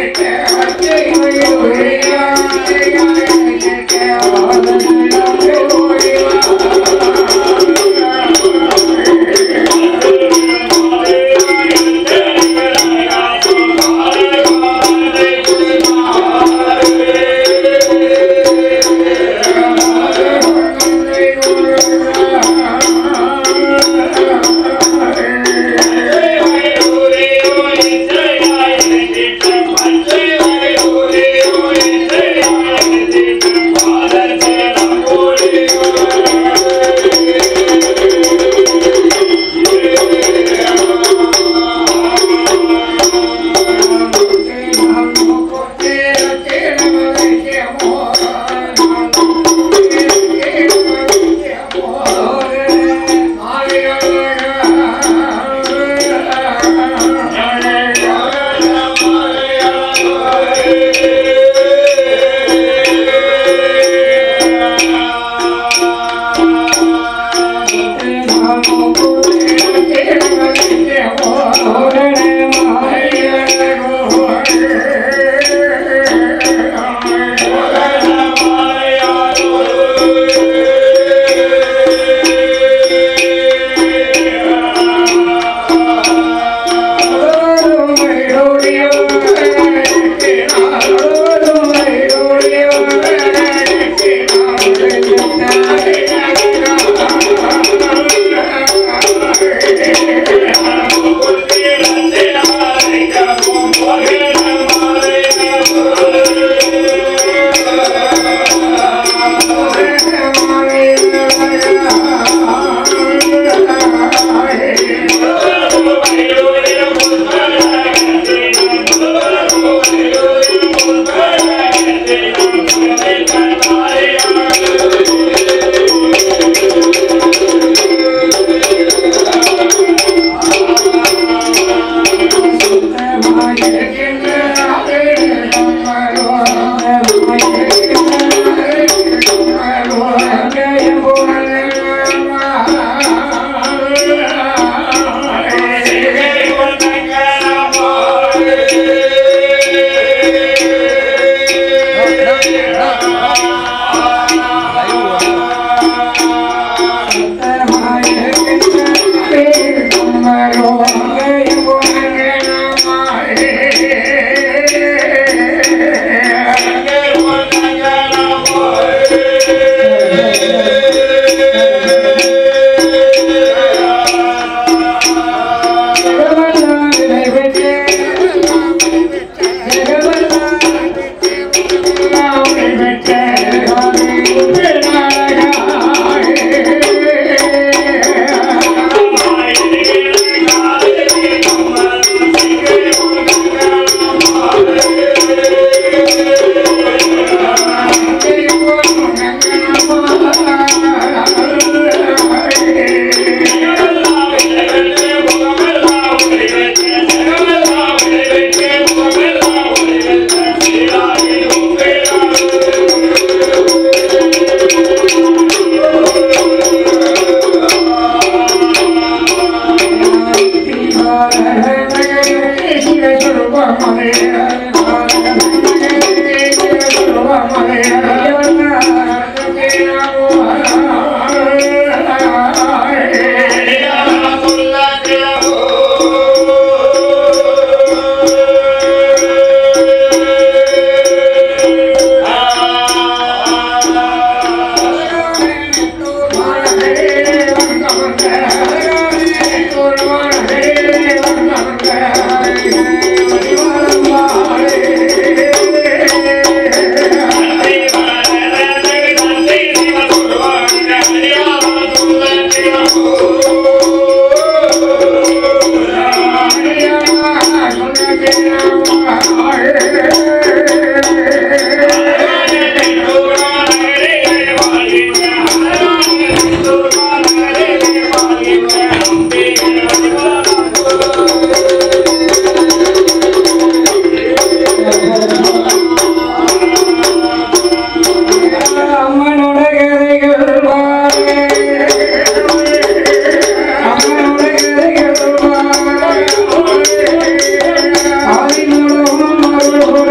ஆதிமூலம்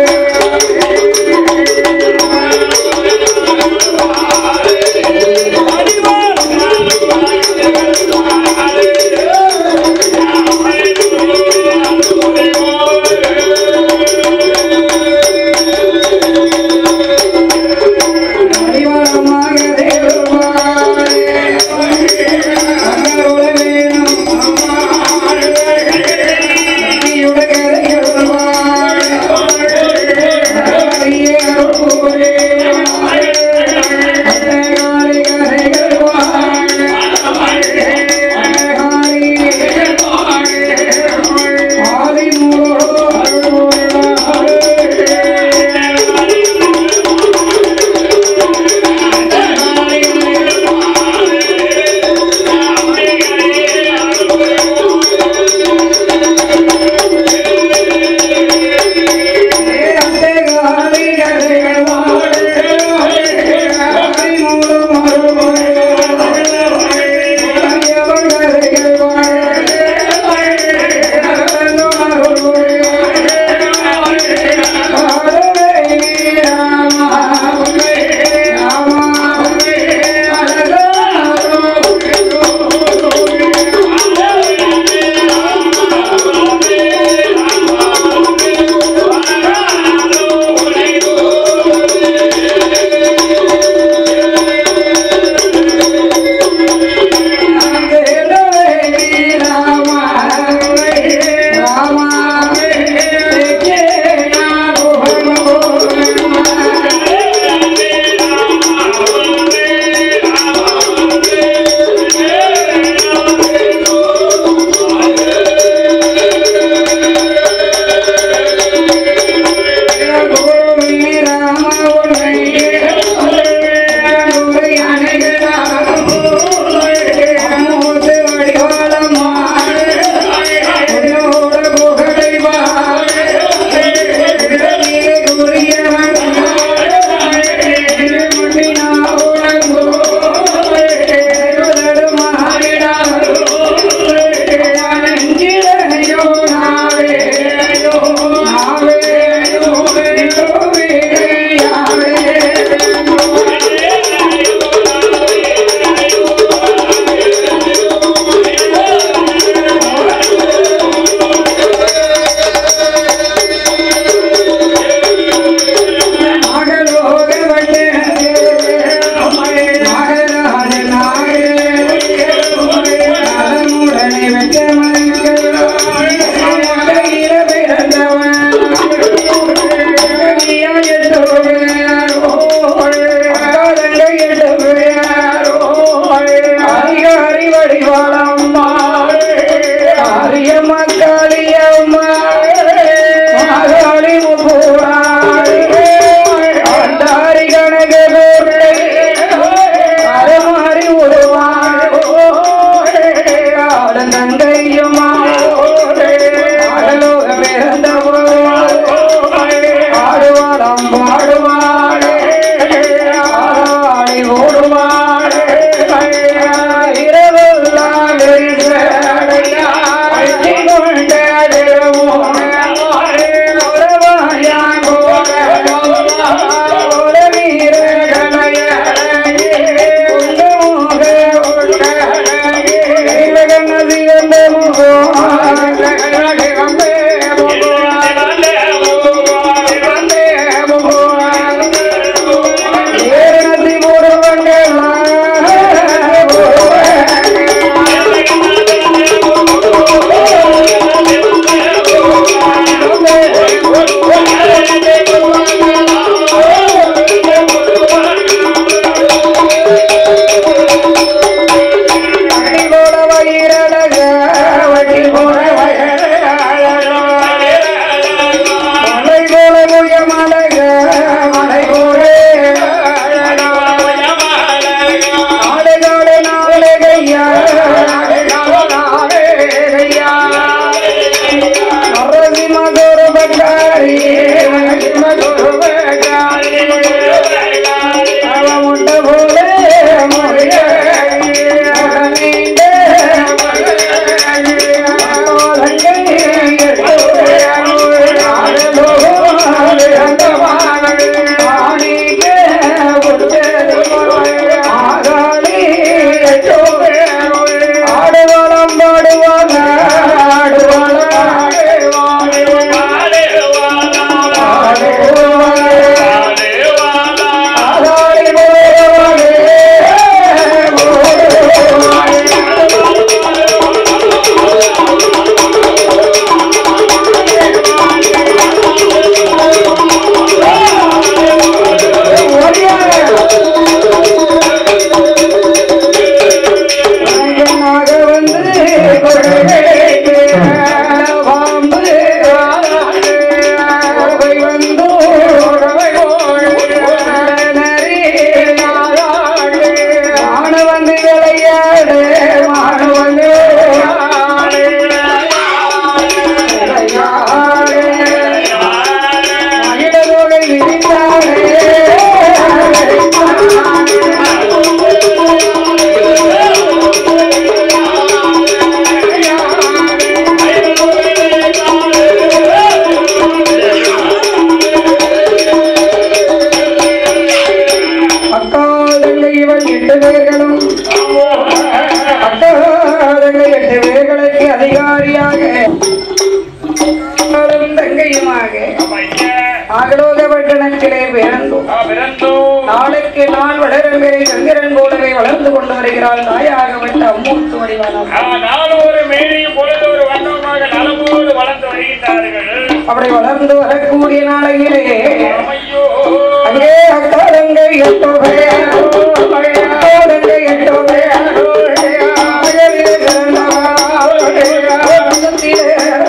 ஆகலோக பட்டணத்திலே பிறந்தோம் ஆ, பிறந்தோ நாளுக்கு நாள் வளரும் வரை சந்திரன் போலவே வளர்ந்து கொண்டு வருகிறாள் தாயாகப்பட்ட அம்மூர்த்து வடிவான ஆ, நாளொரு மேனியும் பொழுது ஒரு வண்ணமாக நலமோடு வளர்ந்து வருகின்றார்கள் அப்படி வளர்ந்து வரக்கூடிய நாளையிலே ஐயோ அங்கே அக்காலங்கை எட்டோ அக்காலங்கை எட்டோ அழகிலே பிறந்தவள், உள்ளத்திலே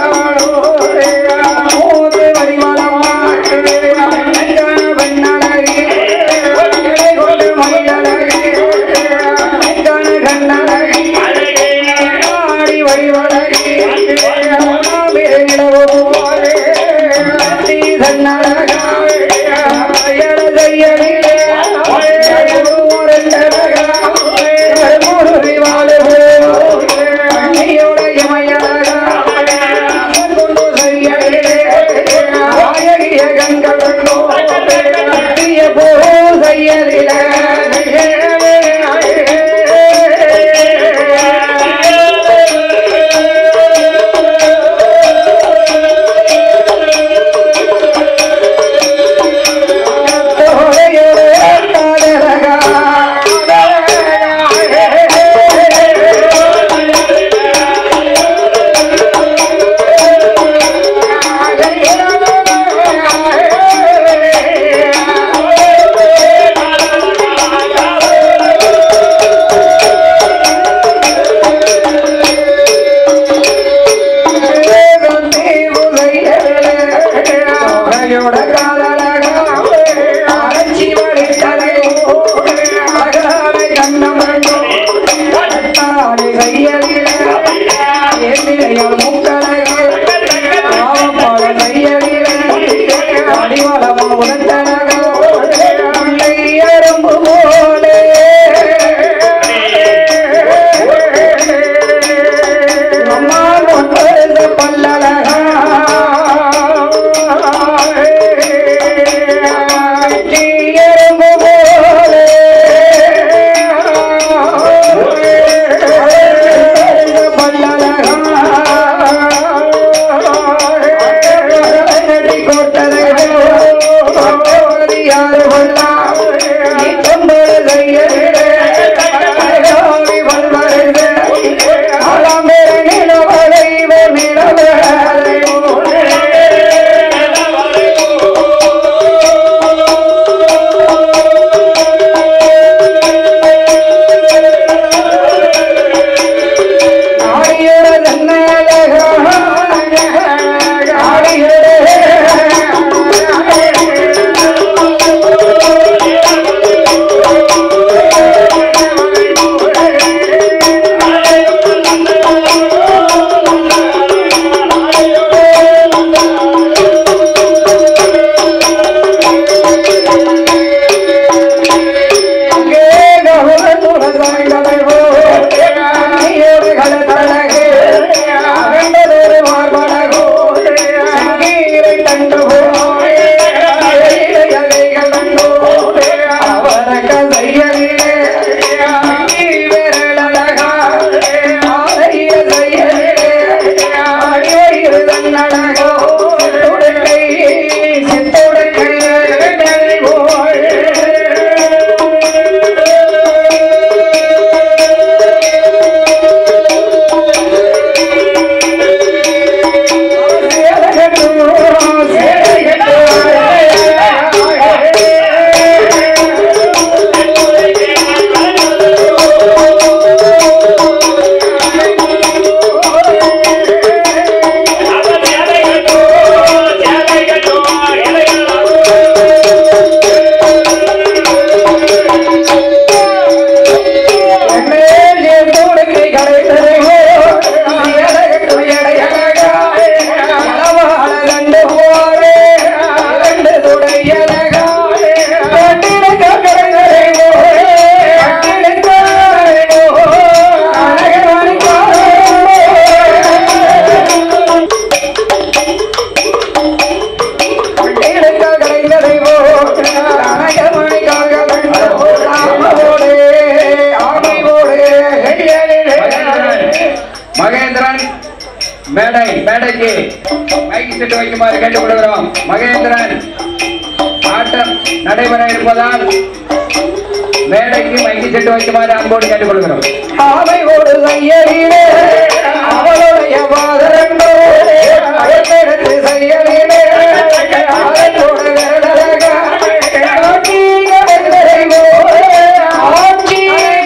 மூது வடிவானவள், அழகான பெண்ணழகி, இலை கொண்டு மயிலழகி, அழகான கண்ணழகி, ஆடி வடிவழகி, ஆமிரநிலவு போலே, அத்தி தன்னழகா, அயல செய்யலிலே, ஒருவரெண்டழகா, முருகி வாழுவே, அன்னியுடைய மயலழகா, கொண்டு செய்யலிலே, ஆயகிய கண்களோ, அத்திய போ செய்யலிலே, மகேந்திரன் மேடை மேடைக்கு மைக் செட்டு வைக்குமாறு கேட்டுக்கொள்கிறோம் மகேந்திரன் ஆட்டம் நடைபெற இருப்பதால் மேடைக்கு மைக்கு செட்டு வைக்குமாறு அன்போடு கேட்டுக்கொள்கிறோம் ஆமை ஒரு கையலிலே அவளுடைய பாதரண்டோ அவர்கிடத்து செயலிலே அவளோட விரலழகா ஆட்சி கடற்கரைவோ ஆட்சி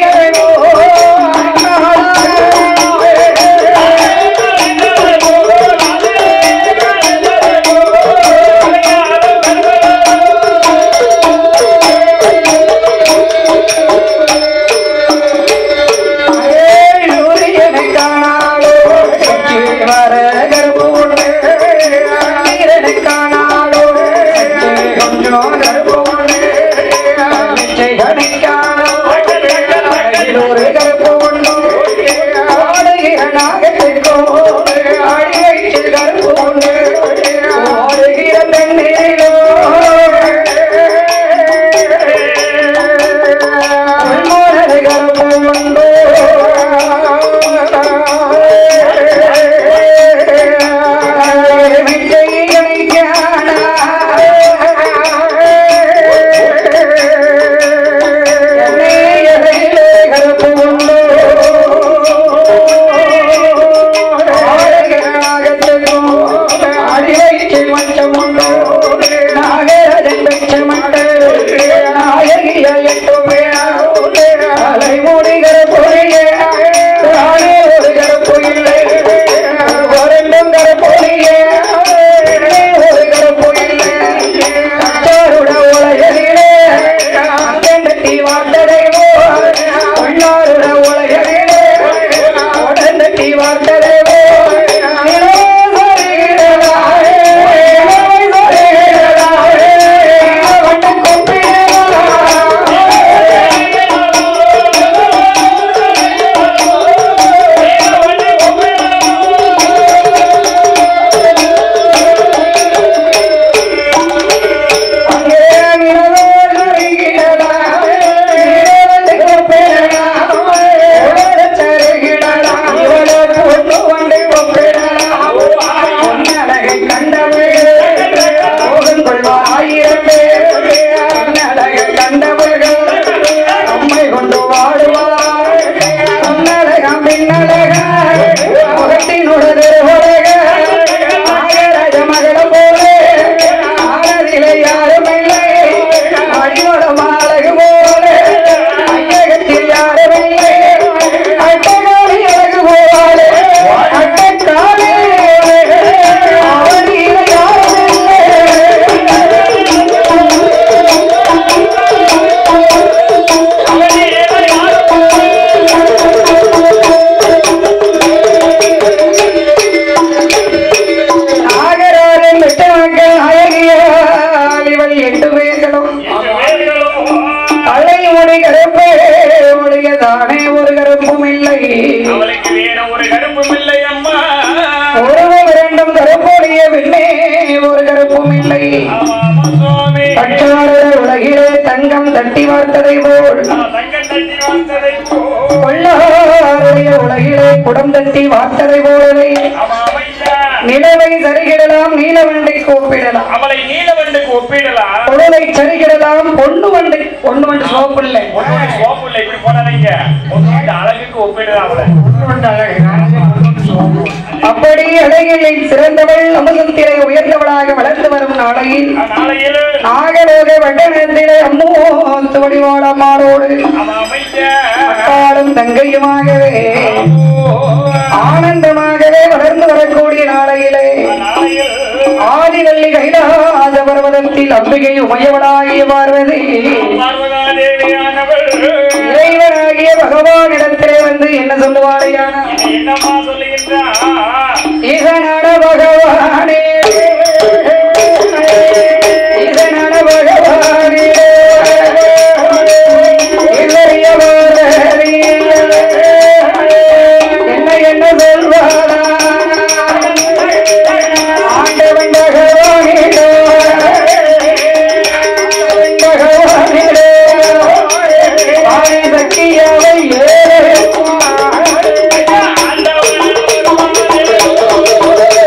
நாகராஜன் விட்ட மக்கள் அழகியால் இவள் எட்டு பேர்களும் தலை முடி கருப்பே ஒழிய தானே ஒரு கருப்பும் இல்லை அவளுக்கு வேற ஒரு கருப்பும் இல்லை அம்மா ஒருவம் இரண்டும் கருப்பொழிய பின்னே ஒரு கருப்பும் இல்லை ஆமா, ஆமா, சுவாமி பட்டாளர் உலகிலே தங்கம் தட்டி வார்த்ததை போல் நான் தங்கம் தட்டி வந்ததை போ கொள்ளாருடைய உலகிலே குடம் தட்டி வார்த்ததை போலவே அவ அமைச்சா நிலவை சரிகிடலாம் நீலவண்டை கூப்பிடலாம் அவளை நீலவண்டுக்கு ஒப்பிடலாம் பொருளை சரிகிடலாம் பொண்ணு வண்டை பொண்ணு வண்டு சோப்பு இல்லை ஒன்னோட சோப்பு இல்லை இப்படி போடாதீங்க ஒன்னோட அழகுக்கு ஒப்பிடலாம் அவளை அப்படி அழகிலே சிறந்தவள் அமுதத்திலே உயர்ந்தவளாக வளர்ந்து வரும் நாளையில் நாளையில் நாகலோக வட்டணத்திலே அம்மூத்து வடிவாளமாரோடு அவ அமைச்சா அக்காலும் தங்கையுமாகவே ஆனந்தமாகவே வளர்ந்து வரக்கூடிய நாளையிலே நாளையில் ஆதிவள்ளி கைலாச பர்வதத்தில் அம்பிகை உமையவளாகிய பார்வதி பார்வதா தேவியானவள் இறைவனாகிய பகவானிடத்திலே வந்து என்ன சொல்லுவாரையான இது என்னம்மா சொல்லுகின்றா ஈசனான பகவானே ஈசனான பகவானே இல்லைய பாரதி, என்ன என்ன சொல்வாரா ஆண்டவன் பகவானிடோ ஆண்டவன் பகவானிடோ ஆதி சக்தியாவை ஏறு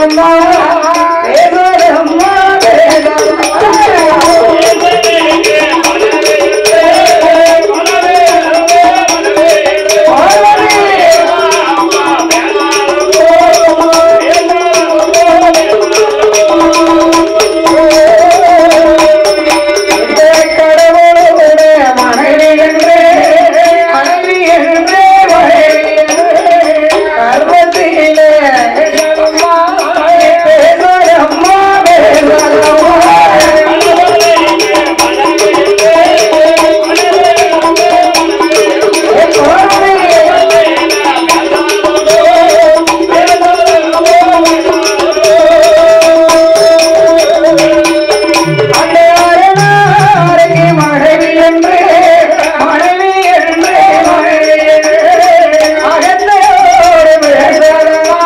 பேசாதம்மா பேசாதம்மா பேசாதம்மா கடவுளோட மனைவி என்றே மனைவி என்றே மனைவி கர்மத்திலே பேசலம்மா பேசலம்மா பேசலம்மா மனைவி என்று மனைவி என்று மனைவி என்று அகத்தோடு பேசலம்மா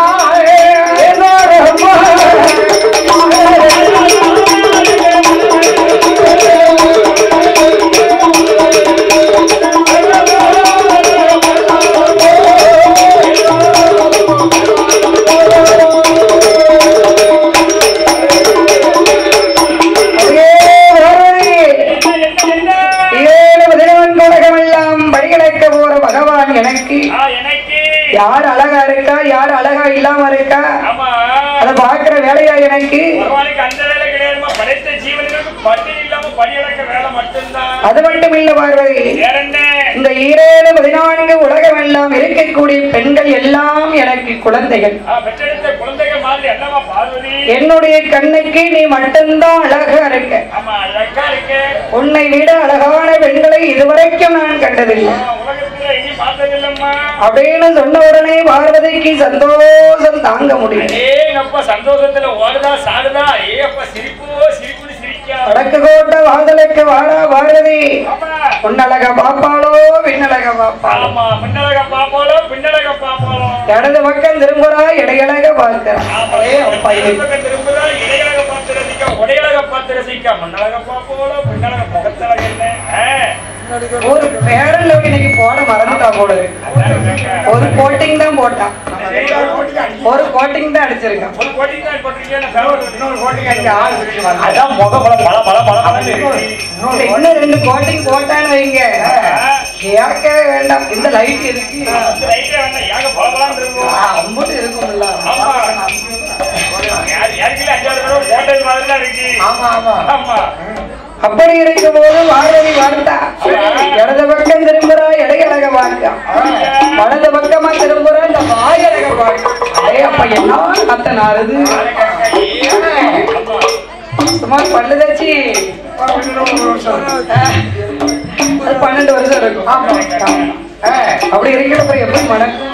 ஏழு பதினவன் உலகமெல்லாம் படிகளக்க போற பகவான் எனக்கு எனக்கு யார் அழகா இருக்கா யார் அழகா இல்லாம இருக்கா ஆமா அத பாக்குற வேலையா எனக்கு பகவானுக்கு அந்த வேலை கிடையாதுமா படைத்த ஜீவன்களுக்கு பட்டினி இல்லாம பணி இழக்க வேலை மட்டும்தான் அது மட்டும் இல்ல பார்வதி வேற என்ன இந்த ஈரேழு பதினான்கு உலகமெல்லாம் இருக்கக்கூடிய பெண்கள் எல்லாம் எனக்கு குழந்தைகள் ஆ, பெற்றெடுத்த குழந்தைகள் மாதிரி என்னமா பார்வதி என்னுடைய கண்ணுக்கு நீ மட்டும்தான் அழகா இருக்க ஆமா அழகா இருக்கு உன்னை விட அழகான பெண்களை இதுவரைக்கும் நான் கண்டதில்லை ஆ, உலகத்துல எங்கேயும் பார்த்ததில்லம்மா அப்படின்னு சொன்ன உடனே பார்வதிக்கு சந்தோஷம் தாங்க முடியல ஏங்கப்பா சந்தோஷத்துல ஓடுதா சாடுதா ஏ அப்பா சிரிப்பு சிரிப்புன்னு சிரிக்கா வடக்கு கோட்டை வாசலுக்கு வாடா பார்வதி ஆமா உன்னழக பாப்பாளோ விண்ணழக பாப்பாளோ ஆமா பின்னழக பாப்பாலோ பின்னழக பாப்பாலோ இடது பக்கம் திரும்புறா இடையழக பார்க்கிறா ஏ அப்பா இது திரும்புதா இடையழக பார்த்து ரசிக்க உடையழக பார்த்து ரசிக்க முன்னழக பாப்பாலோ பின்னழக முகத்தழக என்ன ஆ, ஒரு பேரல் இன்னைக்கு போட மறந்துட்டா போல இருக்கு. ஒரு கோட்டிங் தான் போட்டான் ஒரு கோட்டிங் தான் அடிச்சிருக்கான் ஒரு கோடி தான் போட்டிருக்கேன் இன்னொரு கோடி அதான் முக பல பல பல பல பலன்னு இருக்கு. இன்னும் ரெண்டு கோட்டிங் போட்டான்னு வைங்க கேட்கவே வேண்டாம் இந்த லைட் இருக்கு ரைட்டே வேண்டாம் ஏங்க பலபலான்னு இருக்கும் அம்புட்டு இருக்கும்ல ஆமா யார் யாருக்குள்ள அஞ்சாவது தடவை போட்டது மாதிரி தான் இருக்கு ஆமா ஆமா ஆமா அப்படி இருக்கும் போது பார்வதி வார்த்தா இடது பக்கம் திரும்புறா இடையழக பார்க்கா வலது பக்கமா திரும்புறா இந்த வாயழக பார்க்கா ஏ அப்ப என்ன அத்த நாருது ஆமா சுமார் பல்லு தச்சு அது பன்னெண்டு வருஷம் இருக்கும் அப்படி இருக்கிறப்ப எப்படி மணக்கும்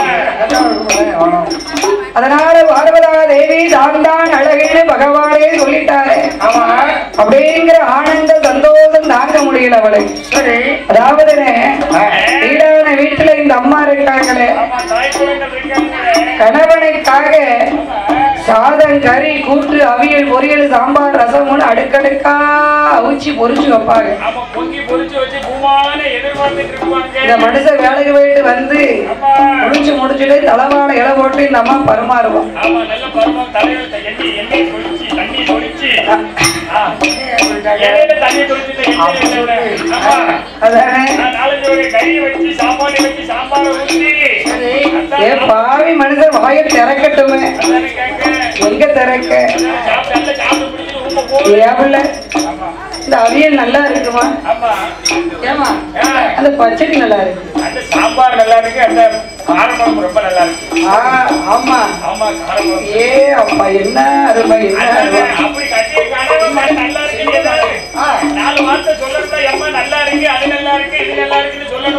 அதனால பார்வதா தேவி தான் தான் அழகுன்னு பகவானே சொல்லிட்டாரு அப்படிங்கிற ஆனந்த சந்தோஷம் தாங்க முடியல அவளுக்கு அதாவது வீடான வீட்டுல இந்த அம்மா இருக்காங்களே ஆமா தாய் குழந்தைகள் இருக்காங்க கணவனுக்காக சாதம் கறி கூட்டு அவியல் பொரியல் சாம்பார் ரசம்னு அடுக்கடுக்கா அவிச்சு பொரிச்சு வைப்பாங்க ஆமா பொங்கி பொரிச்சு வச்சு பூமான எதிர்பார்த்துட்டு இருப்பாங்க இந்த மனுஷன் வேலைக்கு போயிட்டு வந்து ஆமா முடிச்சு முடிச்சுட்டு தலைவாழ இலை போட்டு இந்த அம்மா பரிமாறுவோம் ஆமா நல்ல பருவம் தலையில எண்ணெய் எண்ணெய் தொளிச்சு தண்ணி தொளிச்சு ஆ. இலையில தண்ணி தொளிச்சு எண்ணெய் ஆமா அதானே நான் நாலஞ்சு வகை கறியை வச்சு சாப்பாடு வச்சு சாம்பாரை ஊற்றி ஏ பாவி மனுஷன் வாயை திறக்கட்டுமே அதானே கேட்க எங்க திறக்க சாப்பிட்டு நல்லா சாப்பிட்டு பிடிச்சி ரூம போகுது ஏபிள்ள ஆமா இந்த அவியல் நல்லா இருக்குமா ஆமா ஏமா ஆ, அந்த பச்சடி நல்லா இருக்கு அந்த சாம்பார் நல்லா இருக்கு அந்த காரக்குழம்பு ரொம்ப நல்லா இருக்கு ஆ ஆமா ஆமா காரக்குழம்பு ஏ அப்பா என்ன அருமை என்ன அதானே, அருமை அப்படி கட்டிய கணவன் மகன் நல்லா இருக்கு ஏதாவது நாலு வார்த்தை சொல்லக்கூட எம்மா நல்லா இருக்கு அது நல்லா இருக்கு இது நல்லா இருக்குன்னு சொல்லணும்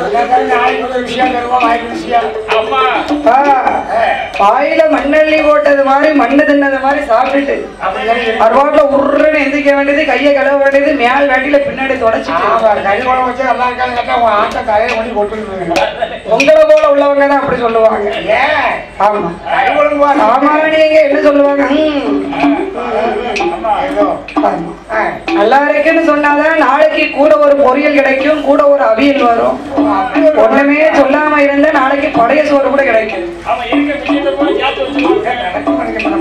அம்மா ஆ, வாயில மண்ணள்ளி போட்டது மாதிரி மண்ணு தின்னது மாதிரி சாப்பிட்டுட்டு அருவாட்டில் உருன்னு எந்திரிக்க வேண்டியது கையை கழுவ வேண்டியது மேல் வேண்டியில பின்னாடி தொடச்சிட்டு உங்களை போல உள்ளவங்க தான் அப்படி சொல்லுவாங்க ஆமா சாமானியங்க என்ன சொல்லுவாங்க ம், அம்மா ஆமா. நல்லா இருக்குன்னு சொன்னாதான் நாளைக்கு கூட ஒரு பொரியல் கிடைக்கும் கூட ஒரு அவியல் வரும் ஒண்ணுமே சொல்லாம இருந்தா நாளைக்கு பழைய சோறு கூட கிடைக்கும் அவன் இருக்க விஷயத்தை கூட சேர்த்து வச்சுருவாங்க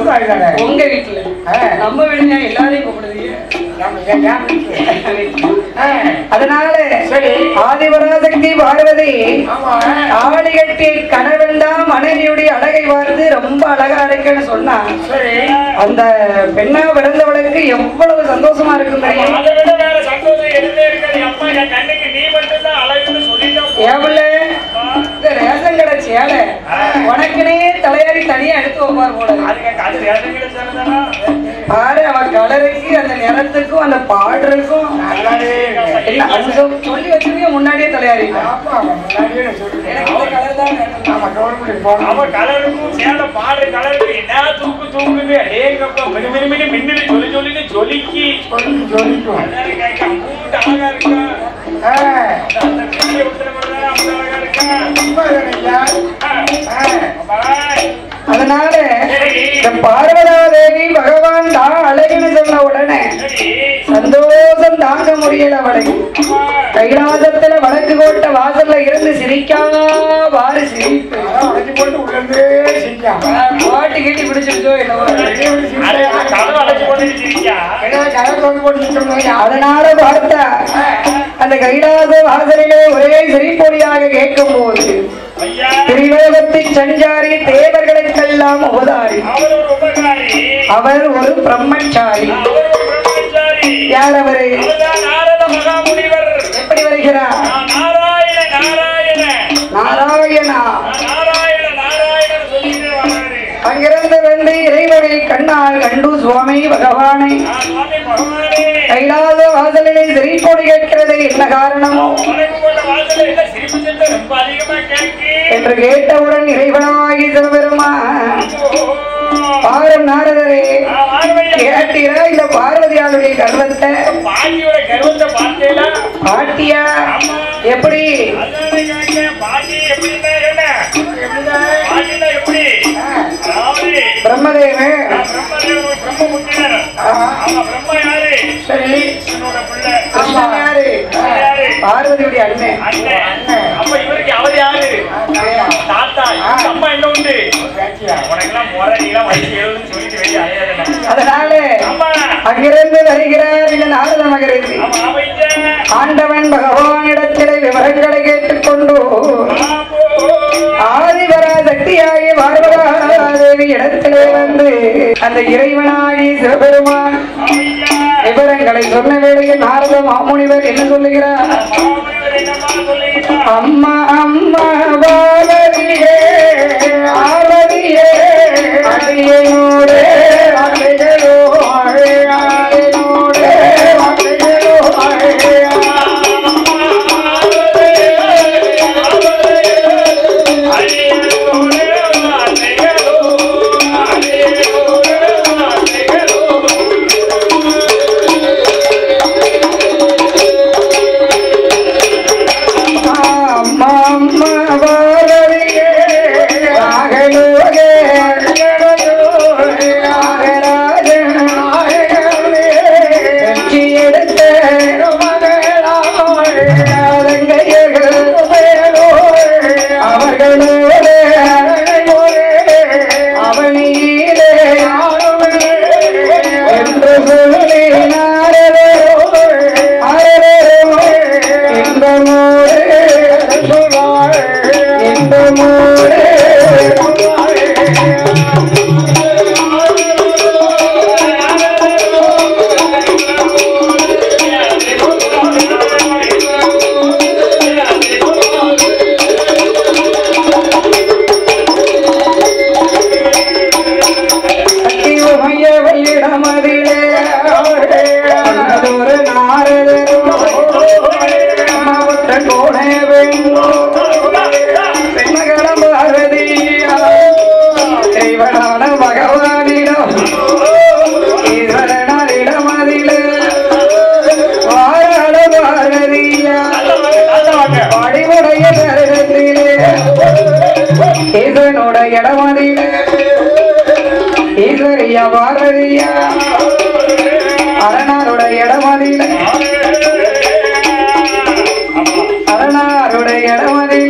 ஊராளி தானே உங்க வீட்டுல ஆ. நம்ம வீடுங்க எல்லாரையும் கூப்பிடுறீங்க நம்ம ஏன் ஏன் வீட்டுக்கு? ஆ, அதனால சரி. ஆதிபராசக்தி பார்வதி ஆமா தாலி கட்டி கணவன்டா மனைவியுடைய அழகை பார்த்து ரொம்ப அழகா இருக்குன்னு சொன்னா சரி அந்த பெண்ணா பிறந்தவளுக்கு எவ்வளவு சந்தோஷமா இருக்கும் தெரியுமா? அதை விட வேற சந்தோஷம் எதுவுமே இருக்காது அம்மா என் கண்ணுக்கு நீ மட்டும்தான் அழகுன்னு சொல்லிட்டா ஏன் புள்ள? இந்த ரேஷன் கடை சேலை உனக்குனே தலையாரி தனியா எடுத்து வைப்பார் போல அதுக்கு அது ரேஷன் கடை சேலைதானா? பாரு அவ கலருக்கு அந்த நிறத்துக்கும் அந்த பாடுறதுக்கும் நல்லாவே இருக்கு. என்ன அது சொல்- சொல்லி வச்சிருக்க முன்னாடியே தலையாரி ஆமா, அவன் முன்னாடியே நான் சொல்லிட்டேன். எனக்கு இந்த கலர் தான் வேணும். ஆமா, கவர்மெண்ட் போகணும். அவ கலருக்கும் சேலை பாடுற கலருக்கு என்ன தூக்கு தூக்குது அடேங்கப்பா மினு மினு மினு மின்னுது சொல்லி சொல்லிட்டு ஜொலிக்கி சொல்லி சொல்லிட்டோம். எல்லாரும் கேட்க அம்மூட்டு அழகா இருக்கா ஆ, அந்த அந்த பெரிய ஒருத்தர் மட்டும்தான் அப்படி அழகா இருக்கா உண்மைதானே ஐயா? ஆ, ஆ, பாய். அதனால சரி இந்த பார்வதா தேவி பகவான் தான் அழகுன்னு சொன்ன உடனே சரி சந்தோஷம் தாங்க முடியல அவளுக்கு அம்மா கைலாசத்துல வடக்கு கோட்டை வாசல்ல இருந்து சிரிக்கா பாரு சிரிப்பு அதான் உடைச்சு போட்டு உள்ள இருந்து செஞ்சான். பாட்டு கீட்டி பிடிச்சிருச்சோ என்னவோ வெளியே வந்து அது சிரிச்சா, கதவு அடைச்சு போட்டு சிரிக்கா வெளியே கதவை திறந்து போட்டு நிச்சோம்னா, யா- அதனால பார்த்தா அந்த கைலாச வாசலிலே ஒரே சிரிப்பொடியாக கேட்கும் போது ஐயா திரிலோகத்தின் சஞ்சாரி தேவர்களுக்கெல்லாம் உபதாரி அவர் ஒரு உபகாரி அவர் ஒரு பிரம்மச்சாரி அவர் ஒரு பிரம்மச்சாரி யார் அவரு அவர்தான் நாரத மகாமுனிவர் எப்படி வருகிறார் நான் நாராயண நாராயண நாராயணா நான் நாராயண நாராயணன் சொல்லிட்டு வர்றாரு அங்கிருந்து வந்து இறைவனை கண்ணால் கண்டு சுவாமி பகவானை நான் சுவாமி பகவானே கைலாச வாசலிலே சிரிப்போடு கேட்கிறது என்ன காரணமோ உனக்கு போட்ட வாசல்ல என்ன சிரிப்பு சத்தம் ரொம்ப அதிகமா கேட்கு என்று கேட்டவுடன் இறைவனாகி சிவபெருமான் பாரும் நாரதரே நான் வாழ்வையா கேட்டீரா இந்த பார்வதியாளுடைய கர்வத்தை பாட்டியோட கர்வத்தை பார்த்தேனா பாட்டியா ஆமா எப்படி அதானே கேட்கிறேன் பாட்டி எப்படின்னா என்ன பாட்டினா எப்படி அதாவது பிரம்மதேவன் நான் பிரம்மதேவன் பிரம்மபுத்திரர் ஆமா பிரம்மா யாரு சரி என்னோட பிள்ளை கிருஷ்ணன் யாரு யாரு பார்வதியுடைய அண்ணன் அண்ணன் அப்ப இவருக்கு அவர் யாரு தாத்தா இவருக்கு அம்மா என்ன உண்டு உனக்கெல்லாம் முறை நீலாம் வயசு எழுதுன்னு சொல்லிட்டு வெளியே அலையாத அதனால ஆமா அங்கிருந்து வருகிறார் இந்த நாரத மகரிஷி ஆமா அமைஞ்ச ஆண்டவன் பகவானிடத்திலே விவரங்களை கேட்டுக்கொண்டு ஆதிபராசக்தியாகி பார்வதாதேவி இடத்திலே வந்து அந்த இறைவனாகி சிவபெருமான் விவரங்களை சொன்ன வேளையில் நாரத மாமுனிவர் என்ன சொல்லுகிறார் அம்மா அம்மா பாரதியே ஆவதியே அடியனோடே அடிகளோ அழையாடினோடே அடிகளோ அழையா அம்மா அம்மா பாரதியே ராகலோகே ராகராஜன் நாயகனே வெற்றி எடுத்த மகளாதங்கையர்கள் அவர்களோடு அவனியிலே என்று சொல்லி நாரதோ அரரோ இன்பமோடு இன்பமோடு சத்தியமைய வல்லிடமதிலே ஒரு நாரதரும் மாவட்ட கோணே பெண்ணகரம் பார்வதியா தெய்வனான பகவானிடம் ஈஸ்வரனிடமதிலே வாராள பார்வதியா படிவுடைய தருணத்திலே ஈசனோட இடமதிலே ஈஸ்வரியா பார்வதியா அரணாரோட இடமதியில அரணாரோட இடமதியில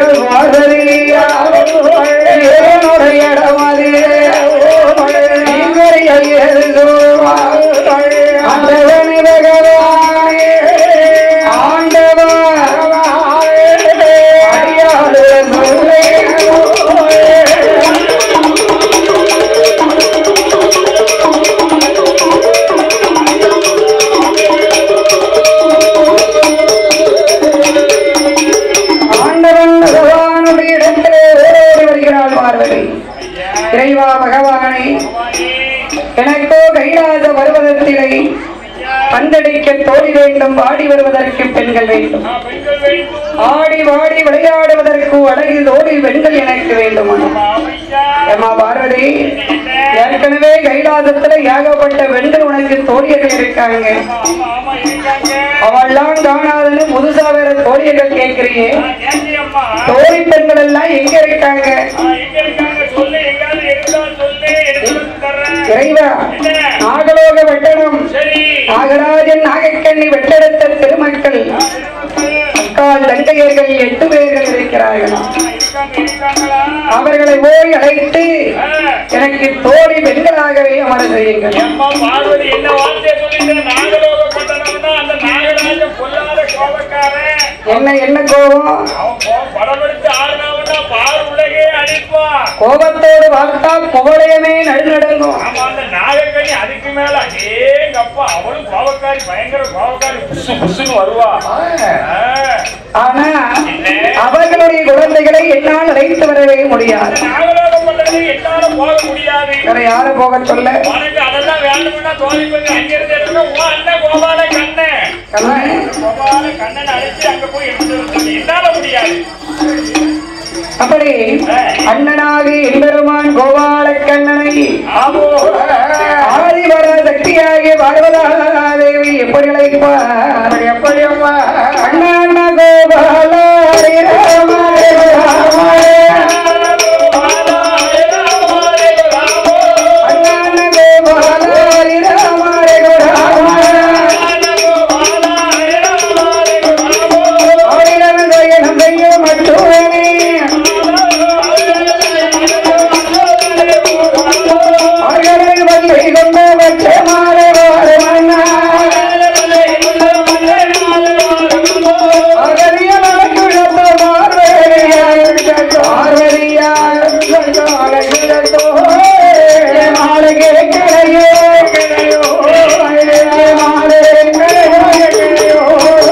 பார்வதியா என்னுடைய இடமது நீங்கள் ஐயருவா ஆண்டவனே பகவானே ஆண்டவா அடியாளு சொல்லே ஆண்டவன் பகவானுடைய இடத்திலே ஓடோடி வருகிறாள் பார்வதி இறைவா பகவானே எனக்கோ கைலாச வருவதத்திலே பந்தடிக்க தோழி வேண்டும் வாடி வருவதற்கு பெண்கள் வேண்டும் பெண்கள் வேண்டும் ஆடி வாடி விளையாடுவதற்கு அழகில் ஓடி பெண்கள் எனக்கு வேண்டும் ஐயா ஏமா பார்வதி ஏற்கனவே கைலாசத்துல ஏகப்பட்ட பெண்கள் உனக்கு தோழியர்கள் இருக்காங்க ஆமா ஆமா இருக்காங்க அவள்லாம் காணாதுன்னு புதுசா வேற தோழியர்கள் கேட்கிறியே ஏண்டி அம்மா தோழி பெண்கள் எல்லாம் எங்க இருக்காங்க ஆ, எங்க இருக்காங்க சொல்லு எங்காவது இருந்தா சொல்லு எடுத்து வந்து தர்றேன் இறைவா நாகலோக வெட்டணம் சரி நாகராஜன் நாகக்கண்ணி வெட்டெடுத்த திருமக்கள் அக்கால் தங்கையர்கள் எட்டு பேர்கள் இருக்கிறார்கள் இருக்காங்க இருக்காங்களா அவர்களை போய் அழைத்து ஆ, எனக்கு தோழி பெண்களாகவே அமர செய்யுங்கள் அம்மா பார்வதி என்ன வார்த்தையை சொல்லிட்டு நாகலோக பட்டணம்னா அந்த நாகராஜ பொல்லாத கோபக்காரன் என்ன என்ன கோபம் அவன் கோ- படமெடுத்து ஆடினாவன்னா பார் உலகே அடிப்பான் கோபத்தோடு பார்த்தா குவளையமே நடுநடுங்கும் ஆமா அந்த நாகக்கண்ணி அதுக்கு மேல அடேங்கப்பா அவளும் கோபக்காரி பயங்கர கோபக்காரி புசு புசுன்னு வருவா ஆ, ஆனா அவர்களுடைய குழந்தைகளை என்னால் அழைத்து வரவே முடியாது நாகலோக பட்டணத்துக்கு என்னால போக முடியாது வேற யாரு போக சொல்ல உனக்கு அதெல்லாம் வேணும்னா தோழி கொஞ்சம் அங்கிருந்து எடுக்கணும் உன் அண்ணன் கோபால கண்ணன் கண்ணன், கோபால கண்ணன் அழைச்சு அங்க போய் எடுத்து வர சொல்லு. என்னால முடியாது அப்படி அண்ணனாக எம்பெருமான் கோபால கண்ணனை ஆமோ ஆதிவர சக்தியாகிய பார்வதா தேவி எப்படி அழைப்பார் எப்படி அம்மா அண்ணா கோபால ஹரி ராம ஹரி ராம அண்ணா கோபால ஹரி ராம ஹரி ராம ஆயிரம் செய்யணும் செய்ய மட்டுமே ஆயிரம் வல்லை கொண்ட வச்ச மாலை வாழ மன்னா அகதிய நடக்குழத்த பார்வதியா பார்வதியா மாலை கேட்கலையோ மாலை கேட்கலையோ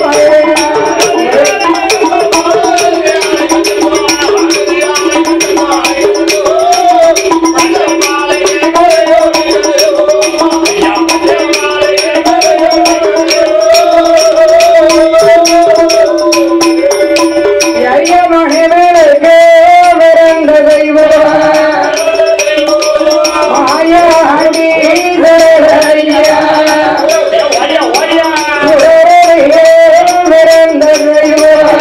ஐய மகிழ்வுக்கு பிறந்த தெய்வம் மாயாண்டி ஐயா சுடரையே பிறந்த தெய்வம்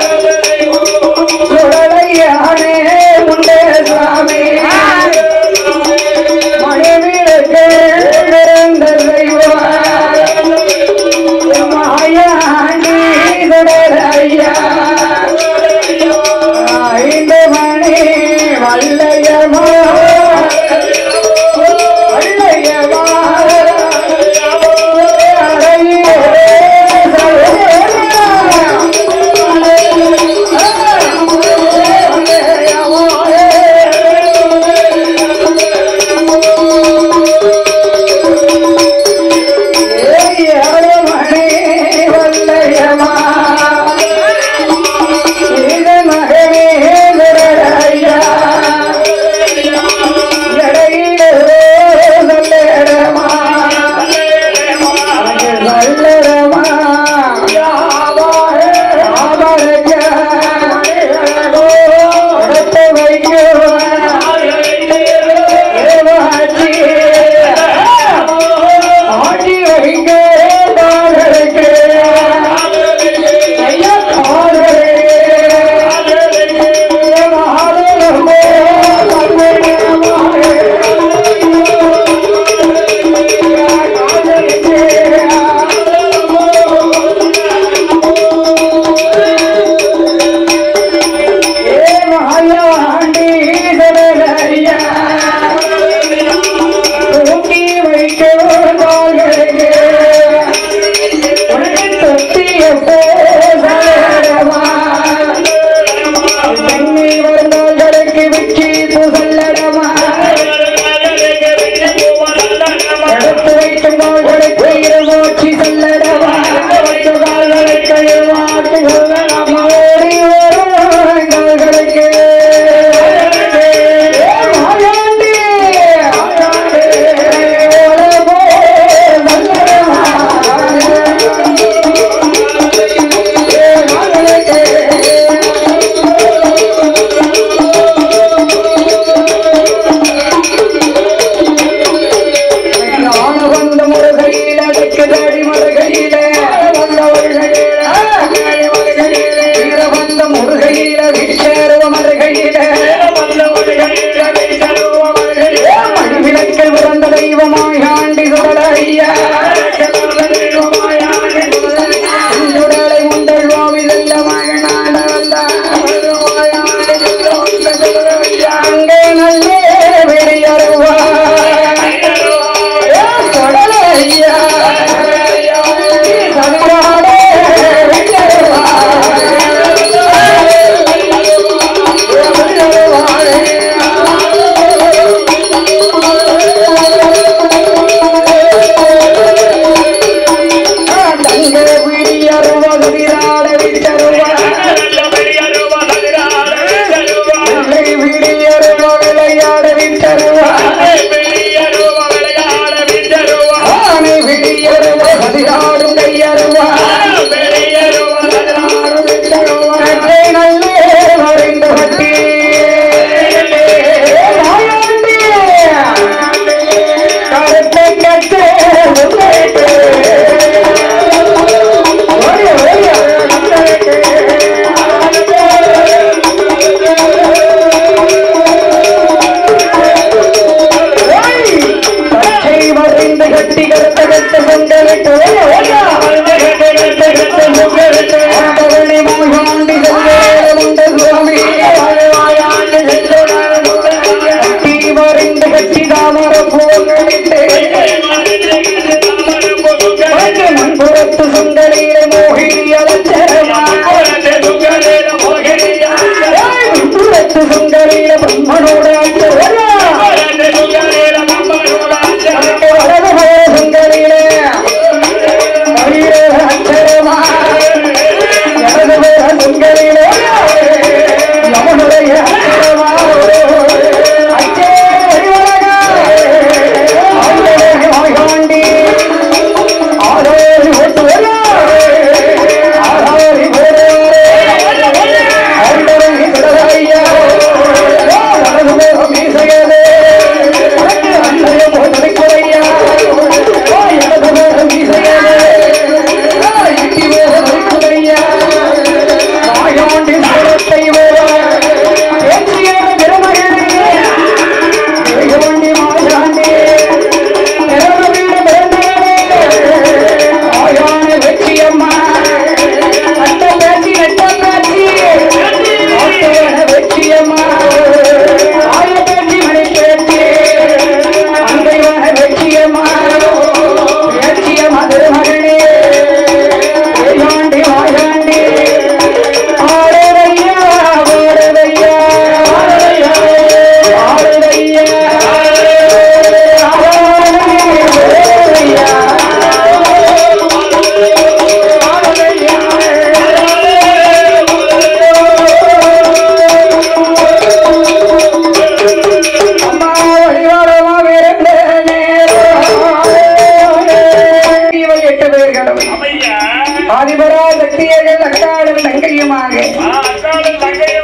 சுடலையானே முண்டே சுவாமி மகிழ்வுக்கு பிறந்த தெய்வம் மாயாண்டி சுடரையா ஐந்து மணி வல்லையமா வல்லையமா அறையே ஏழு மணி வல்லையமா இது மகனே ஐயா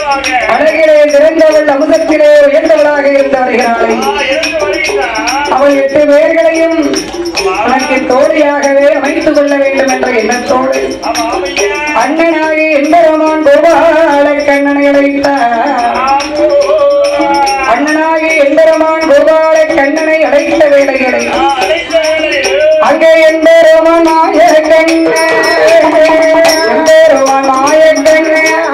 சிறப்பாக அழகிலே சிறந்தவள் அமுதத்திலே உயர்ந்தவளாக இருந்து வருகிறாளே ஆ, இருந்து வருகிறார். அவள் எட்டு பேர்களையும் உனக்கு தோழியாகவே அமைத்துக் கொள்ள வேண்டும் என்ற எண்ணத்தோடு ஆமா, ஆமையா. அண்ணனாகி எம்பெருமான் கோபால கண்ணனை அழைத்தார் ஆமோ. அண்ணனாகி எம்பெருமான் கோபால கண்ணனை அழைத்த வேளைகளை ஆ, அழைத்த வேளையில் அங்கே எம்பெருமான் மாய கண்ண எம்பெருமான் மாய கண்ண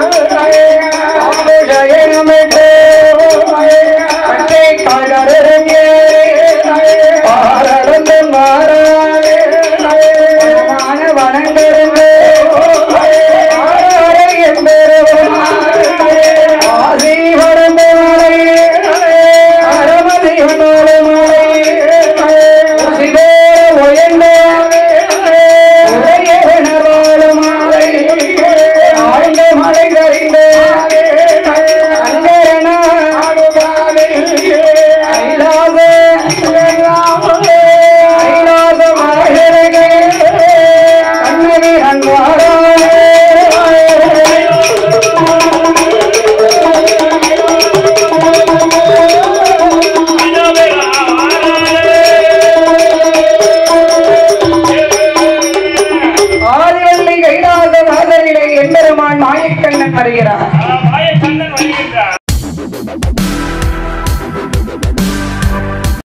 ஜெயனமிட்டு பச்சை கால்கரங்கே பாரடந்து மாறாதே மான வனங்கிருந்து ஆராரை எம்பெருமான் ஆதி வடந்து மலை அரமதி வனோடு மலை சிவேர உயர்ந்த உதயவனரோடு மலை ஆழ்ந்த மலை கரிந்து அங்கரனா ஐலாத ஐலாத மலைகளுக்கு கண்ணவி அன்பாரானே ஆதிவள்ளி கைலாச வாசலிலே எம்பெருமான் மாயக்கண்ணன் வருகிறார்